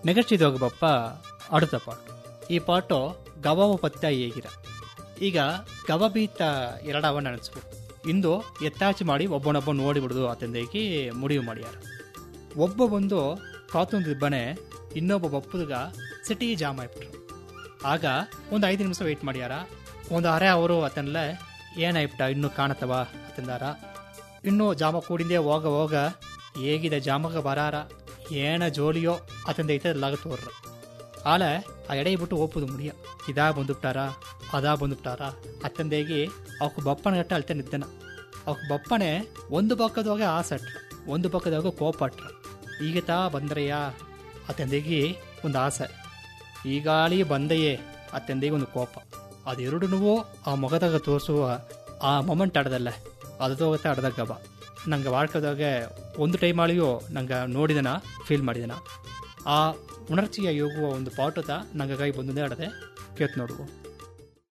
ನೆಗಚಿದೋಗ ಬಪ್ಪ அடுத்த ಪಾಟು ಈ ಪಾಟು ಗವವ ಪತ್ತ ಹೇಗಿರ ಈಗ ಗವ ಬೀತ ಎರಡವ ನೆನೆಸ್ಬೇಕು ಇಂದು ಎತ್ತಾಚಿ ಮಾಡಿ ಒಬ್ಬನೊಬ್ಬ ನೋಡಿಬಿಡುದು ಆತಂದೇಗಿ ಮುಡಿವು ಮಾಡ್ಯಾರ ಒಬ್ಬ ಬಂದು ಕಾತೊಂದಿಬ್ಬನೆ ಇನ್ನೊಬ್ಬ ಬಪ್ಪುದ್ಗ ಸಿಟಿ ಜಾಮ್ ಆಯ್ಬಿಟ್ರು ಆಗ ಒಂದು ಐದು ನಿಮಿಷ ವೆಯ್ಟ್ ಮಾಡ್ಯಾರ ಒಂದು ಅರೆ ಅವರು ಆತನಲ್ಲ ಏನಾಯ್ಬಿಟ್ಟ ಇನ್ನೂ ಕಾಣತ್ತವ ಅಂತಂದಾರ ಇನ್ನೂ ಜಾಮ ಕೂಡಿಂದೆ ಹೋಗ ಹೋಗ ಹೇಗಿದೆ ಜಾಮಗ ಬರಾರ ಏನ ಜೋಲಿಯೋ ಅತಂದೈತೆ ಲಾಗ ತೋರ್ರ ಆಲ ಆ ಎಡೆ ಬಿಟ್ಟು ಒಪ್ಪುದು ಮುಡಿಯ ಇದಾ ಬಂದುಬಿಟ್ಟಾರ ಅದಾ ಬಂದುಬಿಟ್ಟಾರ ಅತ್ತಂದೇಗಿ ಅವಕ್ಕೆ ಬಪ್ಪನ ಗಟ್ಟ ಅಳ್ತ ನಿದ್ದನ ಅವಕ್ಕೆ ಬಪ್ಪನೆ ಒಂದು ಪಕ್ಕದವಾಗ ಆಸಟ್ರ ಒಂದು ಪಕ್ಕದಾಗ ಕೋಪಟ್ರ ಈಗ ತಾ ಬಂದ್ರಯ್ಯ ಅತ್ತಂದೇಗಿ ಒಂದು ಆಸೆ ಈಗಾಳಿ ಬಂದೆಯೇ ಅತ್ತಂದೇಗಿ ಒಂದು ಕೋಪ ಅದೆರಡೂ ಆ ಮೊಗದಾಗ ತೋರಿಸುವ ಆ ಮೊಮೆಂಟ್ ಆಡದಲ್ಲ ಅದೋಗತ್ತ ಆಡ್ದಾಗ ಬಾ ನಂಗೆ ವಾಡ್ಕದಾಗ ಒಂದು ಟೈಮ್ ಆಳಿಯೋ ನಂಗೆ ನೋಡಿದನ ಫೀಲ್ ಮಾಡಿದನ ಆ ಉಣರ್ಚಿಯ ಯೋಗುವ ಒಂದು ಪಾಠದ ನಂಗೆ ಕೈ ಬಂದೇ ಆಡದೆ ಕೇತ್ ನೋಡುವ